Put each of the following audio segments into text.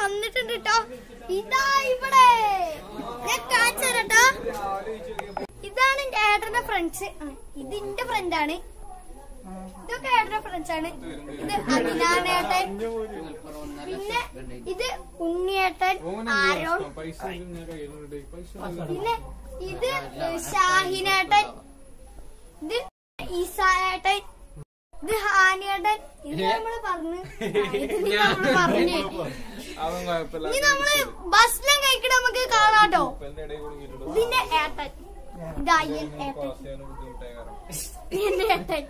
വന്നിട്ടുണ്ട് കേട്ടോ ഇതാ ഇവിടെ ഞാൻ കാണിച്ചു തരാം ട്ടോ ഇതാണ് എന്റെ ഏട്ടന്റെ ഫ്രണ്ട്സ് ഇത് എന്റെ ഫ്രണ്ടാണ് ഇതൊക്കെ ഏട്ടന്റെ ഫ്രണ്ട്സ് ആണ് ഇത് അഭിനാനേട്ടൻ പിന്നെ ഇത് ഉണ്ണിയേട്ടൻ ആരോൺ പൈസ ഞാൻ കയ്യിലുണ്ട് പൈസ പിന്നെ ഇത് ഷാഹിനേട്ടൻ ഇത് ഈസായേട്ടൻ ഇത് ഹാനിയേട്ടൻ ഇത് നമ്മള് പറഞ്ഞു ഇത് നമ്മള് പറഞ്ഞു അവൻ കുഴപ്പമില്ല ഇനി നമ്മള് ബസ്സിലും കഴിക്കണ നമുക്ക് കാണാട്ടോ എന്റെ ഇടയിൽ കുടുങ്ങിയിട്ടുണ്ട് ഇതിന്റെ ഏട്ടൻ ഇത് അയ്യൻ ഏട്ടൻ പാസ് ചെയ്യാനും ബുദ്ധിമുട്ടായ കാരണം ഇതിന്റെ ഏട്ടൻ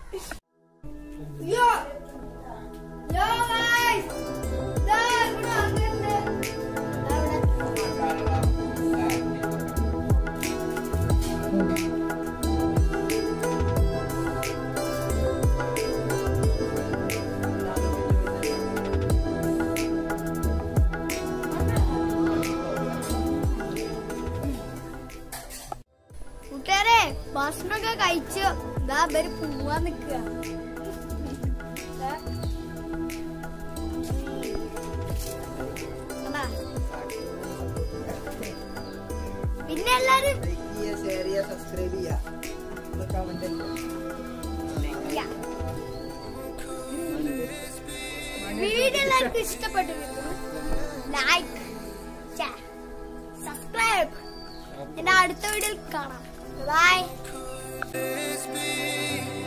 യോ യോ ഗൈസ് ദാ ഇവിടെ വന്നിട്ടുണ്ട് ദാ ഇവിടെ കൂട്ടുകാരെ ഭക്ഷണമൊക്കെ കഴിച്ചു ഇതാ ഇവര് പോവാൻ നിക്കുക പിന്നെ എല്ലാരും ഷെയർ ചെയ്യുക സബ്സ്ക്രൈബ് ചെയ്യുക കമന്റ് Yeah. വീഡിയോ എല്ലാവർക്കും ഇഷ്ടപ്പെട്ടു ലൈക്ക് സബ്സ്ക്രൈബ് എന്റെ അടുത്ത വീഡിയോയിൽ കാണാം ബൈ This be